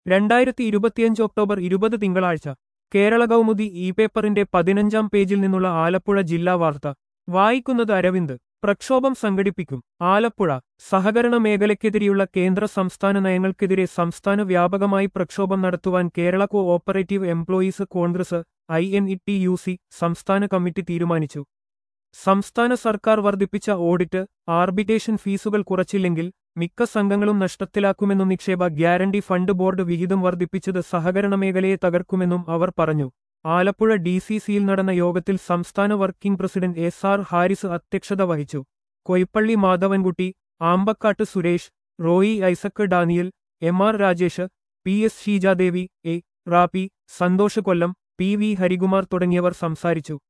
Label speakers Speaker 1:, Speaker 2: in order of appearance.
Speaker 1: രണ്ടായിരത്തി ഇരുപത്തിയഞ്ച് ഒക്ടോബർ ഇരുപത് തിങ്കളാഴ്ച കേരള കൗമുദി ഇ പേപ്പറിന്റെ പതിനഞ്ചാം പേജിൽ നിന്നുള്ള ആലപ്പുഴ ജില്ലാ വാർത്ത വായിക്കുന്നത് അരവിന്ദ് പ്രക്ഷോഭം സംഘടിപ്പിക്കും ആലപ്പുഴ സഹകരണ മേഖലയ്ക്കെതിരെയുള്ള കേന്ദ്ര സംസ്ഥാന നയങ്ങൾക്കെതിരെ സംസ്ഥാന വ്യാപകമായി പ്രക്ഷോഭം നടത്തുവാൻ Kerala cooperative employees Congress I N E T U C സംസ്ഥാന കമ്മിറ്റി തീരുമാനിച്ചു സംസ്ഥാന സർക്കാർ വർദ്ധിപ്പിച്ച ഓഡിറ്റ് ആർബിറ്റേഷൻ ഫീസുകൾ കുറച്ചില്ലെങ്കിൽ മിക്ക സംഘങ്ങളും നഷ്ടത്തിലാക്കുമെന്നും നിക്ഷേപ ഗ്യാരണ്ടി ഫണ്ട് ബോർഡ് വിഹിതം വർദ്ധിപ്പിച്ചത് സഹകരണ മേഖലയെ തകർക്കുമെന്നും അവർ പറഞ്ഞു ആലപ്പുഴ ഡി സി സിയിൽ നടന്ന യോഗത്തിൽ സംസ്ഥാന working president S R Haris അധ്യക്ഷത വഹിച്ചു Koyippally Madhavankutty Ambakkattu Suresh Roy Isaac Daniel M R Rajesh P S Sheejadevi A Rappi Santhosh Kollam P V Harikumar തുടങ്ങിയവർ സംസാരിച്ചു